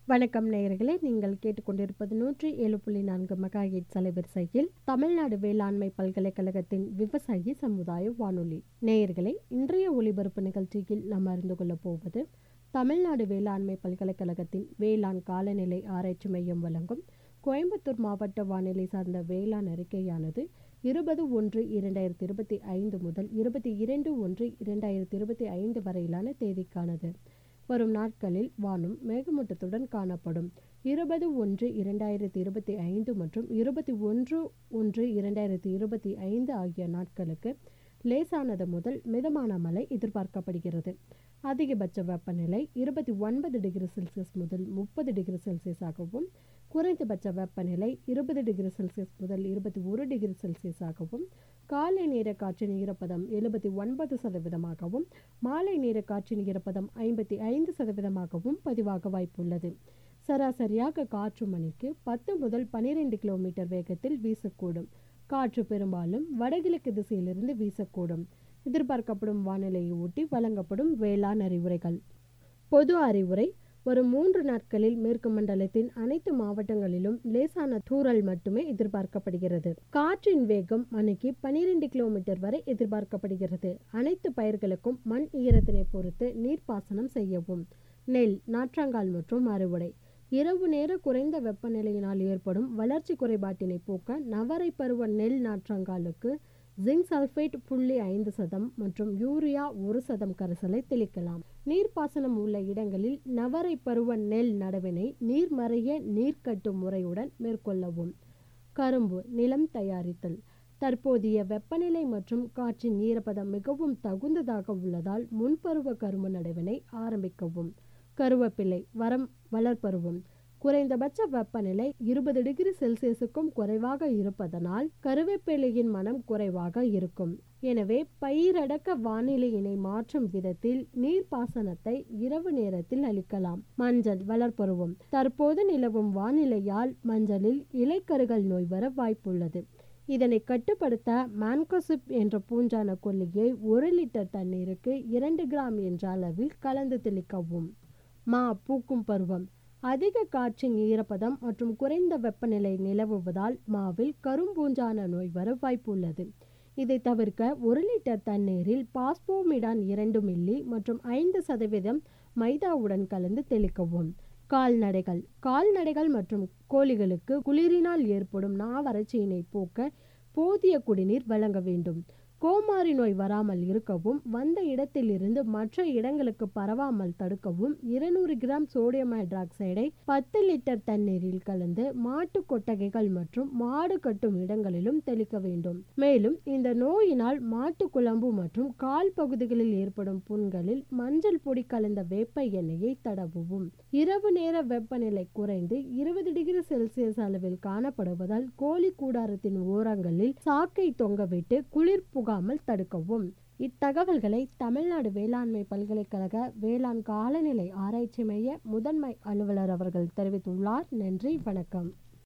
வணக்கம் நேயர்களே நீங்கள் கேட்டுக்கொண்டிருப்பது நூற்றி ஏழு புள்ளி நான்கு மெகாஹெட் அலைவரிசையில் தமிழ்நாடு வேளாண்மை பல்கலைக்கழகத்தின் விவசாயி சமுதாய வானொலி நேயர்களே இன்றைய ஒளிபரப்பு நிகழ்ச்சியில் நாம் அறிந்து கொள்ளப் போவது தமிழ்நாடு வேளாண்மை பல்கலைக்கழகத்தின் வேளாண் காலநிலை ஆராய்ச்சி மையம் வழங்கும் கோயம்புத்தூர் மாவட்ட வானிலை சார்ந்த வேளாண் அறிக்கையானது இருபது ஒன்று இரண்டாயிரத்தி இருபத்தி ஐந்து முதல் இருபத்தி இரண்டு ஒன்று இரண்டாயிரத்தி இருபத்தி ஐந்து வரையிலான தேதிக்கானது வரும் நாட்களில் வானம் மேகமூட்டத்துடன் காணப்படும் இருபது ஒன்று இரண்டாயிரத்தி இருபத்தி ஐந்து மற்றும் இருபத்தி ஒன்று ஒன்று இரண்டாயிரத்தி இருபத்தி ஐந்து ஆகிய நாட்களுக்கு லேசானது முதல் மிதமான மழை எதிர்பார்க்கப்படுகிறது அதிகபட்ச வெப்பநிலை இருபத்தி ஒன்பது டிகிரி செல்சியஸ் முதல் முப்பது டிகிரி செல்சியஸாகவும் குறைந்தபட்ச வெப்பநிலை இருபது டிகிரி செல்சியஸ் முதல் இருபத்தி ஒரு டிகிரி செல்சியஸாகவும் காலை நேர காற்றின் ஈரப்பதம் எழுபத்தி ஒன்பது சதவீதமாகவும் மாலை நேர காற்றின் ஈரப்பதம் ஐம்பத்தி ஐந்து சதவீதமாகவும் பதிவாக வாய்ப்புள்ளது சராசரியாக காற்று மணிக்கு பத்து முதல் பனிரெண்டு கிலோமீட்டர் வேகத்தில் வீசக்கூடும் காற்று பெரும்பாலும் வடகிழக்கு திசையிலிருந்து வீசக்கூடும் எதிர்பார்க்கப்படும் வானிலையை ஒட்டி வழங்கப்படும் வேளாண் அறிவுரைகள் பொது அறிவுரை வரும் மூன்று நாட்களில் மேற்கு மண்டலத்தின் அனைத்து மாவட்டங்களிலும் லேசான தூறல் மட்டுமே எதிர்பார்க்கப்படுகிறது காற்றின் வேகம் மணிக்கு பனிரெண்டு கிலோமீட்டர் வரை எதிர்பார்க்கப்படுகிறது அனைத்து பயிர்களுக்கும் மண் ஈரத்தினை பொறுத்து நீர்ப்பாசனம் செய்யவும் நெல் நாற்றாங்கால் மற்றும் அறுவடை இரவு நேர குறைந்த வெப்பநிலையினால் ஏற்படும் வளர்ச்சி குறைபாட்டினை போக்க நவரை பருவ நெல் நாற்றங்காலுக்கு ஜிங்க் சல்ஃபேட் புள்ளி ஐந்து சதம் மற்றும் யூரியா ஒரு சதம் கரைசலை தெளிக்கலாம் நீர்ப்பாசனம் உள்ள இடங்களில் நவரை பருவ நெல் நடவினை நீர்மறைய நீர்க்கட்டும் முறையுடன் மேற்கொள்ளவும் கரும்பு நிலம் தயாரித்தல் தற்போதைய வெப்பநிலை மற்றும் காற்றின் ஈரப்பதம் மிகவும் தகுந்ததாக உள்ளதால் முன்பருவ கரும்பு நடவினை ஆரம்பிக்கவும் கருவேப்பிலை வரம் வளர்ப்பருவம் குறைந்தபட்ச வெப்பநிலை இருபது டிகிரி செல்சியஸுக்கும் குறைவாக இருப்பதனால் கருவேப்பிலையின் மனம் குறைவாக இருக்கும் எனவே பயிரடக்க வானிலையினை மாற்றும் விதத்தில் நீர்ப்பாசனத்தை இரவு நேரத்தில் அளிக்கலாம் மஞ்சள் வளர்ப்பருவம் தற்போது நிலவும் வானிலையால் மஞ்சளில் இலைக்கருகள் நோய் வர வாய்ப்புள்ளது இதனை கட்டுப்படுத்த மான்கோசிப் என்ற பூஞ்சான கொல்லியை ஒரு லிட்டர் தண்ணீருக்கு இரண்டு கிராம் என்ற அளவில் கலந்து தெளிக்கவும் மா பூக்கும் பருவம் அதிக காற்றின் ஈரப்பதம் மற்றும் குறைந்த வெப்பநிலை நிலவுவதால் மாவில் கரும்பூஞ்சான நோய் வர வாய்ப்புள்ளது இதை தவிர்க்க ஒரு லிட்டர் தண்ணீரில் பாஸ்போமிடான் இரண்டு மில்லி மற்றும் ஐந்து சதவீதம் மைதாவுடன் கலந்து தெளிக்கவும் கால்நடைகள் கால்நடைகள் மற்றும் கோழிகளுக்கு குளிரினால் ஏற்படும் நாவறட்சியினை போக்க போதிய குடிநீர் வழங்க வேண்டும் கோமாரி நோய் வராமல் இருக்கவும் வந்த இடத்திலிருந்து மற்ற இடங்களுக்கு பரவாமல் தடுக்கவும் இருநூறு கிராம் சோடியம் ஹைட்ராக்சைடை பத்து லிட்டர் தண்ணீரில் கலந்து மாட்டு கொட்டகைகள் மற்றும் மாடு கட்டும் இடங்களிலும் தெளிக்க வேண்டும் மேலும் இந்த நோயினால் மாட்டு குழம்பு மற்றும் கால் பகுதிகளில் ஏற்படும் புண்களில் மஞ்சள் பொடி கலந்த வேப்ப எண்ணெயை தடவுவும் இரவு நேர வெப்பநிலை குறைந்து இருபது டிகிரி செல்சியஸ் அளவில் காணப்படுவதால் கோழி கூடாரத்தின் ஓரங்களில் சாக்கை தொங்கவிட்டு குளிர் புகாமல் தடுக்கவும் இத்தகவல்களை தமிழ்நாடு வேளாண்மை பல்கலைக்கழக வேளாண் காலநிலை ஆராய்ச்சி மைய முதன்மை அலுவலர் அவர்கள் தெரிவித்துள்ளார் நன்றி வணக்கம்